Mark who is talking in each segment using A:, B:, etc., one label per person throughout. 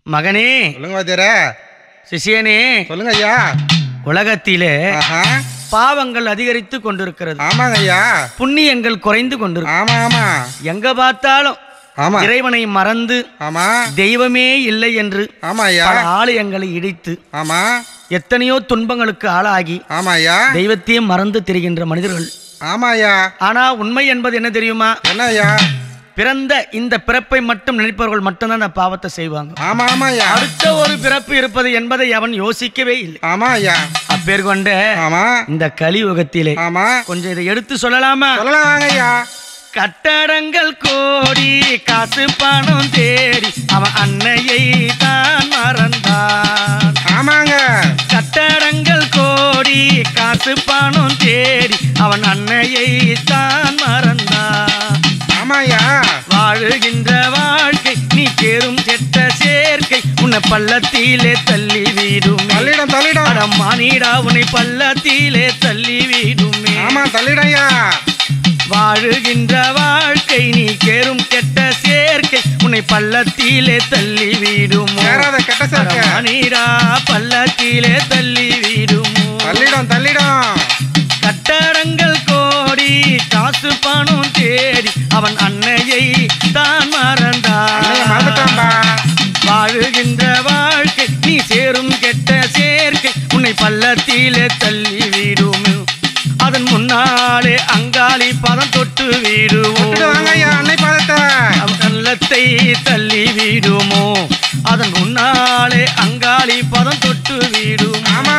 A: மகனே
B: சொல்லுங்க வாத்தியார
A: சிஷியனே
B: சொல்லுங்க ஐயா
A: உலகத்திலே
B: ஆஹா
A: பாவங்கள் அதிகரித்து கொண்டிருக்கிறது
B: ஆமாங்க ஐயா
A: புண்ணியங்கள் குறைந்து கொண்டிருக்கு
B: ஆமா ஆமா
A: எங்க பார்த்தாலும்
B: ஆமா
A: இறைவனை மறந்து
B: ஆமா
A: தெய்வமே இல்லை என்று
B: ஆமா ஐயா
A: பல ஆலயங்களை இடித்து
B: ஆமா
A: எத்தனையோ துன்பங்களுக்கு ஆளாகி
B: ஆமா ஐயா
A: தெய்வத்தையே மறந்து திரிகின்ற மனிதர்கள்
B: ஆமா ஐயா
A: ஆனா உண்மை என்பது என்ன தெரியுமா
B: என்ன ஐயா
A: பிறந்த இந்த பிறப்பை மட்டும் நினைப்பவர்கள் மட்டும்தான் அந்த பாவத்தை செய்வாங்க
B: ஆமா ஆமா ஐயா
A: அடுத்த ஒரு பிறப்பு இருப்பது என்பதை அவன் யோசிக்கவே இல்லை
B: ஆமா ஐயா
A: அப்பேர் கொண்ட
B: ஆமா
A: இந்த கலியுகத்திலே
B: ஆமா
A: கொஞ்சம் இதை எடுத்து சொல்லலாமா
B: சொல்லலாம் வாங்க ஐயா
A: கட்டடங்கள் கோடி காசு பணம் தேடி அவன் அன்னையை தான் மறந்தான்
B: ஆமாங்க
A: கட்டடங்கள் கோடி காசு பணம் தேடி அவன் அன்னையை தான் மறந்தான்
B: ஆமா ஐயா
A: வாழுகின்ற வாழ்க்கை நீ கேரும் செட்ட சேர்க்கை உன்னை பள்ளத்திலே தள்ளி வீடுமே
B: தள்ளிடம் தள்ளிடம்
A: அடம்மானிடா உன்னை பள்ளத்திலே தள்ளி வீடுமே
B: ஆமா தள்ளிடம் ஐயா
A: வாழுகின்ற வாழ்க்கை நீ கேரும் கெட்ட சேர்க்கை உன்னை பள்ளத்திலே தள்ளி வீடுமோ
B: சேராத கெட்ட சேர்க்க
A: அடம்மானிடா பள்ளத்திலே தள்ளி வீடுமோ
B: தள்ளிடம் தள்ளிடம்
A: கட்டடங்கள் கோடி காசு பணம் தேடி அவன் அன்னையை தான்
B: அன்னைய மறந்துட்டான்பா
A: மறந்தான் வாழுகின்ற வாழ்க்கை நீ சேரும் கெட்ட சேர்க்கை உன்னை பள்ளத்திலே தள்ளி விடும் அதன் முன்னாலே அங்காளி பதம் தொட்டு
B: விட்டுட்டு வாங்க
A: விடுவோம்
B: ஐயா அன்னை பாதத்தை
A: அவன் கள்ளத்தை தள்ளி விடுமோ அதன் முன்னாலே அங்காளி பதம் தொட்டு விடும்
B: ஆமா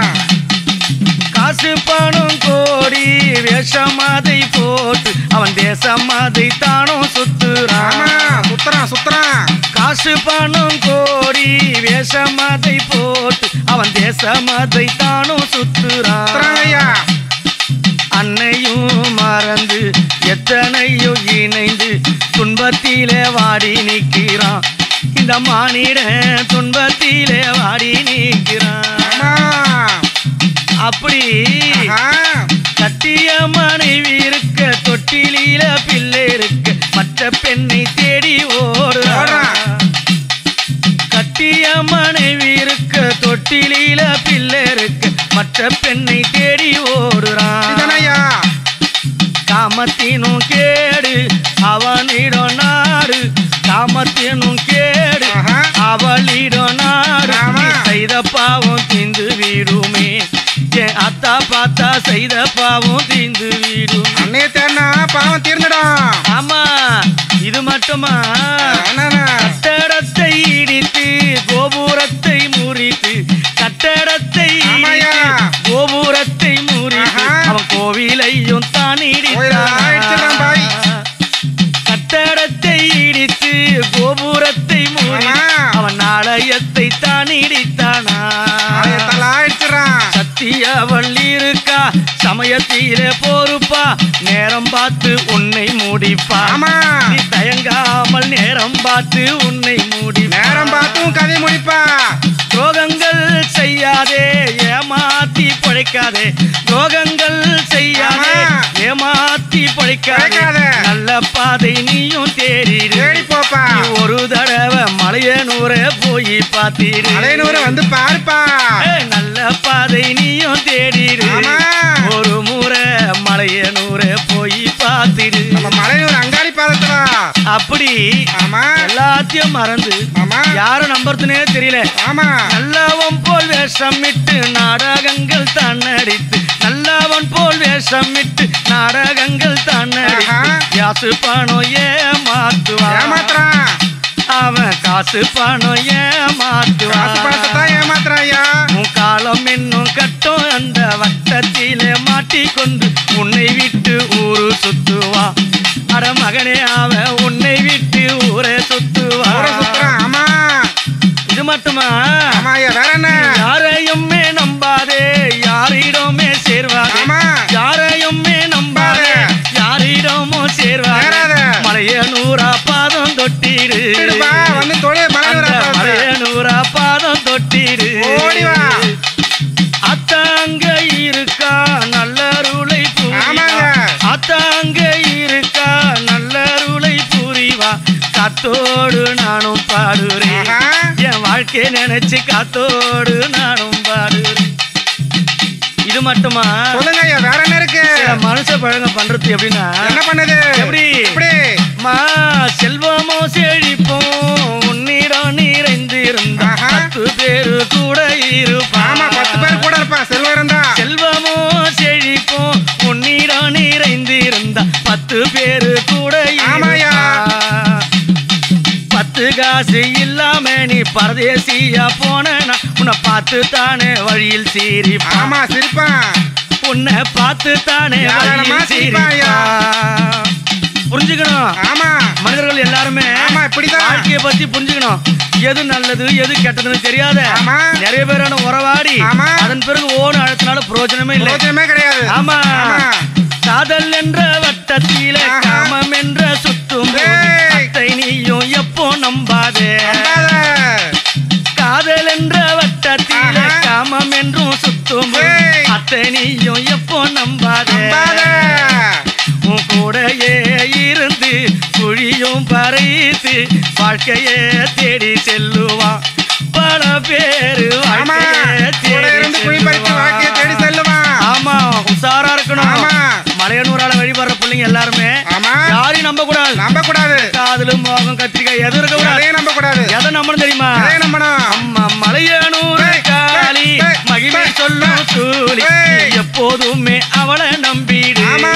A: காசு பணம் கோடி வேஷம் அதை போட்டு அவன் தேசம் அதை தானோ
B: ஆமா
A: சுத்துறான்
B: சுத்துறான் சுத்துறான்
A: காசு பணம் கோடி வேஷம் அதை போட்டு அவன் தேசம் அதை தானோ
B: சுத்துறாங்க
A: சுத்துறான்
B: ஐயா
A: அன்னையும் மறந்து எத்தனையோ இணைந்து துன்பத்திலே வாடி நிற்கிறான் இந்த மானிட துன்பத்திலே வாடி நிற்கிறான்
B: ஆமா
A: அப்படி
B: ஆஹா
A: கட்டிய மனைவி இருக்க தொட்டிலில பிள்ளை இருக்க மற்ற பெண்ணை தேடி ஓடுறான்
B: ஓடுறான்.
A: கட்டிய மனைவி இருக்க தொட்டிலில பிள்ளை இருக்க மற்ற பெண்ணை தேடி ஓடுறான்
B: இதுதானே ஐயா
A: காமத்தினும் கேடு அவனிடம் நாடு காமத்தினும் கேடு
B: ஆஹா.
A: அவளிடம் நாடு
B: ஆமா.
A: நீ செய்த பாவம் தீந்து விடுமே என் அத்தா பார்த்தா செய்த பாவம் தீந்து விடும்
B: அன்னைய தேடினா பாவம் தீர்ந்துடும்
A: ஆமா இது மட்டுமா
B: என்னண்ணா
A: கட்டடத்தை இடித்து கோபுரத்தை முறித்து கட்டடத்தை
B: ஆமாய்யா.
A: இடித்து கோபுரத்தை முறித்து
B: ஆஹா.
A: அவன் கோவிலையும் தான்
B: கோயிலெல்லாம் இடிச்சிடுறான் பாய்.
A: இடித்தான் கட்டடத்தை இடித்து கோபுரத்தை முறித்து
B: ஆமா.
A: அவன் நாளையத்தை தான் இடித்தானா
B: ஆயத்தெல்லாம் ஆயிடுச்சுறான்
A: சத்தியவள் இருக்கா சமயத்திலே போருப்பா நேரம் பார்த்து உன்னை முடிப்பா
B: ஆமா
A: நீ தயங்காமல் நேரம் பார்த்து உன்னை மூடி
B: நேரம் பார்த்தும் கதை முடிப்பா
A: துரோகங்கள் செய்யாதே ஏமாத்தி பழைக்காதே துரோகங்கள் செய்யாதே
B: ஆமா.
A: ஏமாத்தி பழைக்காதே
B: பிழைக்காதே.
A: நல்ல பாதை நீயும் தேடிடு
B: தேடி போப்பா
A: நீ ஒரு தடவை மலையனூர போய் பார்த்திரு
B: அலையனூரை வந்து பாருப்பா
A: ஏய், நல்ல பாதை நீயும் தேடிடு
B: ஆமா.
A: ஒரு முறை மலையனூர போய் பார்த்திடு
B: நம்ம மலையூர் அங்காளி பாதத்துல
A: அப்படி
B: ஆமா
A: எல்லாத்தையும் மறந்து
B: ஆமா
A: யார நம்புறதுனே தெரியல
B: ஆமா
A: நல்லவன் போல் வேஷமிட்டு நாடகங்கள் தான் நடித்து நல்லவன் போல் வேஷமிட்டு நாடகங்கள் தான் நடித்து
B: ஆஹா.
A: காசு பணம் ஏமாத்துவான்
B: ஏமாத்துறான்
A: அவன் காசு பணம்
B: காசு பணத்தை
A: ஏமாத்துவான்
B: தான் ஏமாத்துறான் ஐயா
A: உன் காலம் இன்னும் கட்டும் அந்த வட்டத்திலே மாட்டிக்கொண்டு உன்னை விட்டு ஊரு சுத்துவா அட மகனே அவன் உன்னை விட்டு ஊரே சுத்துவா
B: ஊரை சுத்துறான் ஆமா
A: இது மட்டுமா
B: ஆமா ஐயா வேற என்ன
A: யாரையுமே நம்பாதே யாரிடமே சேர்வாதே
B: ஆமா
A: யாரையுமே நம்பாதே யாரிடமோ சேர்வாதே
B: சேராத.
A: மலையனூரா பாதம் தொட்டிடு
B: விட்டுடுப்பா, வந்து தொழு மலையூர்
A: அந்த
B: பாதத்தை.
A: மலையனூரா பாதம் தொட்டிடு
B: ஓடி வா.
A: அத்தாங்க இருக்கா நல்லருளை
B: ஆமாங்க.
A: புரிவா அத்தாங்க இருக்கா நல்லருளை புரிவா காத்தோடு நானும் பாடுறேன்
B: ஆஹா.
A: என் உனக்கே நினைச்சு காத்தோடு நானும் பாடுறேன் இது மட்டுமா
B: சொல்லுங்க ஐயா வேற என்ன இருக்கு
A: சில மனுஷ பழங்க பண்றது எப்படின்னா
B: என்ன பண்ணுது
A: எப்படி?
B: எப்படி
A: மா செல்வமோ செழிப்போம் உன்னிடம் நிறைந்திருந்த
B: ஆஹா.
A: பத்து பேரு கூட
B: ஆமா பத்து பேர்
A: இருப்பான்
B: கூட இருப்பான் செல்வம் இருந்தா
A: செல்வமோ செழிப்போம் உன்னிடம் நிறைந்திருந்த பத்து பேரு கூட
B: ஆமாய்யா.
A: இருப்பான். பத்து காசு இல்லாம நீ பரதேசியா போன உன்னை பார்த்து தானே வழியில் சீரிப்பான்
B: ஆமா சிரிப்பான்
A: உன்னை பார்த்து தானே
B: யாரம்மா
A: வழியில்
B: சிரிப்பாயா?
A: சீரிப்பான் புரிஞ்சுக்கணும்
B: ஆமா
A: மனிதர்கள் எல்லாருமே
B: ஆமா, இப்படிதான்.
A: வாழ்க்கைய பத்தி புரிஞ்சுக்கணும் எது நல்லது எது கெட்டதுன்னு தெரியாத
B: ஆமா.
A: நிறைய பேரான உறவாடி
B: ஆமா.
A: அதன் பிறகு ஓன அழுத்தினால பிரயோஜனமே இல்லை
B: பிரோஜனமே கிடையாது
A: ஆமா
B: ஆமா.
A: காதல் என்ற வட்டத்தில
B: ஆஹா.
A: காமம் என்ற சுத்தும்
B: ஏய்.
A: அத்தை நீயும் எப்போ நம்பாதே
B: நம்பாத.
A: காதல் என்ற வட்டத்தில
B: ஆஹா.
A: காமம் என்றும் சுத்தும்
B: ஏய்.
A: அத்தை நீயும் எப்போ நம்பாதே
B: நம்பாத.
A: உன் கூடையே இருந்து குழியும் பறைத்து வாழ்க்கையே தேடி செல்லுவான் பல பேரு
B: ஆமா
A: வாழ்க்கையே
B: கூட
A: தேடி
B: இருந்து குழி பறித்து வாழ்க்கையை தேடி
A: செல்லுவான்.
B: செல்லுவான்
A: ஆமா உஷாரா இருக்கணும்
B: ஆமா.
A: மலையனூரால வழிபடுற பிள்ளைங்க எல்லாருமே
B: ஆமா
A: யாரையும் நம்ப கூடாது
B: நம்ப கூடாது
A: காதலு மோகம் கத்திரிக்காய் எது இருக்க கூடாது
B: எதையும் நம்ப கூடாது
A: எதை நம்பணும் தெரியுமா
B: எதையும் நம்பணும்
A: அம்மா மலையனூர்
B: ஏய்,
A: காளி
B: ஏய், ஏய்,
A: மகிமை
B: ஏய்,
A: சொல்லும்
B: ஏய்,
A: சூழி
B: ஏய்.
A: நீ எப்போதுமே அவளை நம்பிடு
B: ஆமா.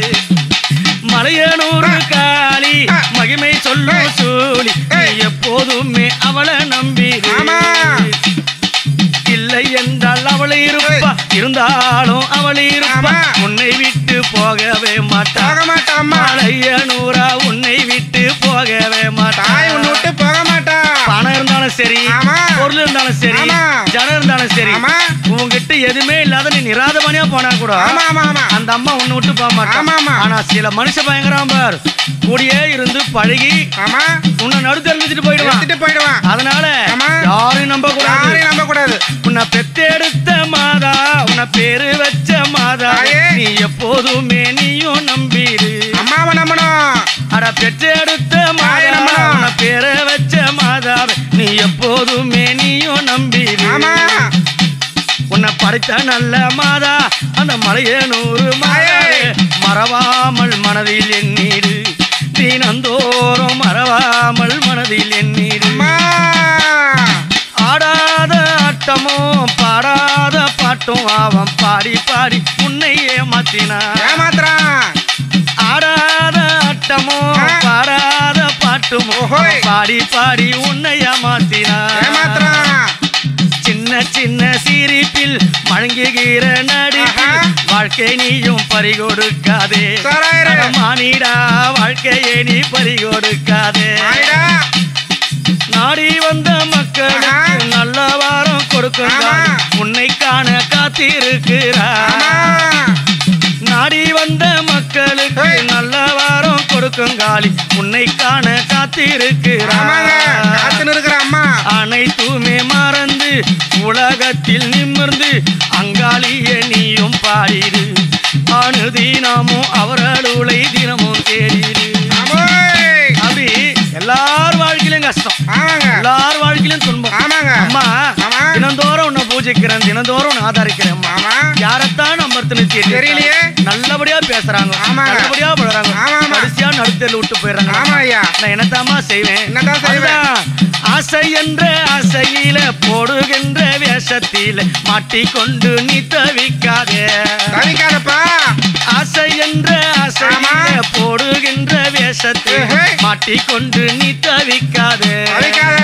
A: மலையனூர்
B: ஏய்,
A: காளி
B: ஏய்,
A: மகிமை சொல்லும்
B: ஏய்,
A: சூழி நீ
B: ஏய்.
A: எப்போதுமே அவளை நம்பிடு
B: ஆமா.
A: இல்லை என்றால் அவள் இருப்பா இருந்தாலும் அவள் இருப்பா
B: ஆமா.
A: உன்னை விட்டு போகவே மாட்டா
B: போக மாட்டான் அம்மா
A: மலையனூரா உன்னை விட்டு போகவே மாட்டா
B: தாய் உன்னை விட்டு போக மாட்டா
A: பணம் இருந்தாலும் சரி
B: ஆமா.
A: பொருள் இருந்தாலும் சரி
B: ஆமா.
A: ஜனம் இருந்தாலும் சரி
B: ஆமா.
A: உங்ககிட்ட எதுவுமே இல்லாத நீ நிராதமணியா போனா கூட
B: ஆமா ஆமா ஆமா
A: அந்த அம்மா உன்னை விட்டு போக
B: ஆமா,
A: மாட்டான்
B: ஆமா.
A: ஆனா சில மனுஷ பயங்கரம் பார் கூடியே இருந்து பழகி
B: ஆமா
A: உன்னை நடுத்து எறிஞ்சிட்டு போயிடுவான்
B: எடுத்துட்டு போயிடுவான்
A: அதனால
B: ஆமா.
A: யாரையும் நம்ப கூடாது
B: யாரையும் நம்ப கூடாது
A: உன்னை பெத்தெடுத்த மாதா உன்னை பேரு வச்ச மாதா
B: தாயே.
A: நீ எப்போதுமே நீயும் நம்பிடு
B: அம்மாவை நம்பணும்
A: அட பெற்றெடுத்த
B: தாயே
A: மாதா
B: நம்பணும்.
A: உன்னை பேரை வச்ச மாதாவை நீ எப்போதுமே நீயும் நம்பிடு
B: ஆமா
A: உன்னை படைத்த நல்ல மாதா அந்த மலையனூறு மாதாவே மறவாமல் மனதில் எண்ணீடு தினந்தோறும் மறவாமல் மனதில் எண்ணீடு
B: அம்மா
A: ஆடாத ஆட்டமோ பாடாத பாட்டும் அவன் பாடி பாடி உன்னை ஏமாத்தினான்
B: ஏமாத்துறான்
A: ஆடாத ஆட்டமோ
B: ஆ.
A: பாடாத பாட்டும்
B: ஓஹோய்.
A: அவன் பாடி பாடி உன்னை ஏமாத்தினான்
B: ஏமாத்துறான்
A: சின்ன சின்ன சிரிப்பில் மழங்குகிற நடிப்பில்
B: ஆஹா.
A: வாழ்க்கை நீயும் பறிகொடுக்காதே
B: சாராயிரு.
A: அட மானிடா வாழ்க்கையை நீ பறிகொடுக்காதே
B: ஆயிடா
A: நாடி வந்த மக்களுக்கு
B: ஆஹா.
A: நல்ல வாரம் கொடுக்கும்
B: ஆமா.
A: உன்னை காண காத்திருக்கிறார்
B: ஆமா
A: நாடி வந்த மக்களுக்கு
B: ஏய்.
A: நல்ல வாரம் கொடுக்கும் காளி உன்னை காண
B: ஆமாங்க
A: காத்திருக்கிறார்
B: காத்து இருக்கிற அம்மா
A: அனைத்துமே மறந்து உலகத்தில் நிமிர்ந்து அங்காளிய நீயும் பாடிடு அனுதினமும் அவர்களுளை தினமும் தேடிடு
B: ஆமோய்.
A: அப்படி எல்லார் வாழ்க்கையிலும் கஷ்டம்
B: ஆமாங்க
A: எல்லார் வாழ்க்கையிலும் துன்பம்
B: ஆமாங்க
A: அம்மா
B: ஆமா.
A: தினந்தோறும் உன்னை பூஜிக்கிறேன் தினந்தோறும் உன்னை ஆதரிக்கிறேன் அம்மா
B: ஆமா
A: யாரைத்தான் நம்பர்த்துன்னு
B: தெரியலையே.
A: நல்லபடியா பேசுறாங்க
B: ஆமாங்க.
A: நல்லபடியா படுறாங்க
B: ஆமா, ஆமா.
A: கடைசியா நடுத்தல் விட்டு போயிடுறாங்க
B: ஆமா ஐயா
A: நான் என்னத்தாம்மா செய்வேன்
B: என்னதான் செய்வேன்?
A: அதுதான். ஆசை என்ற ஆசையில போடுகின்ற வேஷத்தில மாட்டிக்கொண்டு நீ தவிக்காதே
B: தவிக்காதப்பா
A: ஆசை என்ற ஆசையில
B: ஆமா.
A: போடுகின்ற வேஷத்தில்
B: ஏஹே.
A: மாட்டிக்கொண்டு நீ தவிக்காதே
B: தவிக்காத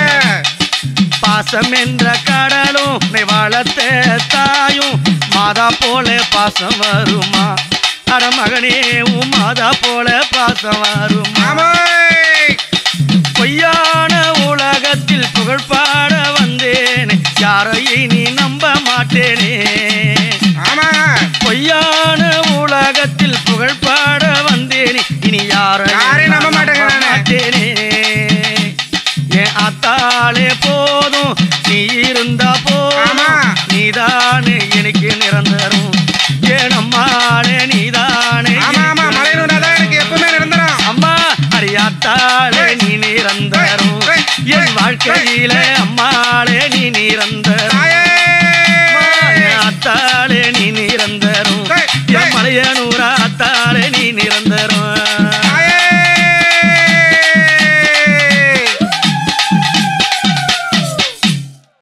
A: பாசம் என்ற கடலும் உன்னை வளர்த்த தாயும் மாதா போல பாசம் வருமா அட மகனே உன் மாதா போல பாசம் வருமா
B: ஆமோய்.
A: பொய்யான உலகத்தில் புகழ் பாட வந்தேனே யாரையும் நீ நம்ப மாட்டேனே
B: ஆமாங்க
A: பொய்யான உலகத்தில் புகழ் பாட வந்தேனே இனி யாரையும்
B: யாரையும் நம்ப
A: நான்
B: மாட்டேங்க நானு.
A: மாட்டேனே என் அத்தாளே போதும் நீ இருந்தா போதும்
B: ஆமா.
A: நீதானே எனக்கு நிரந்தரம் என் அம்மாளே நீதானே
B: ஆமா ஆமா
A: எனக்கு
B: மலையனூர் தான் எனக்கு எப்பவுமே நிரந்தரம்
A: அம்மா அடியாத்தாளே நீ நிரந்தரும்
B: ஏய், ஏய்.
A: என் வாழ்க்கையில அம்மாளே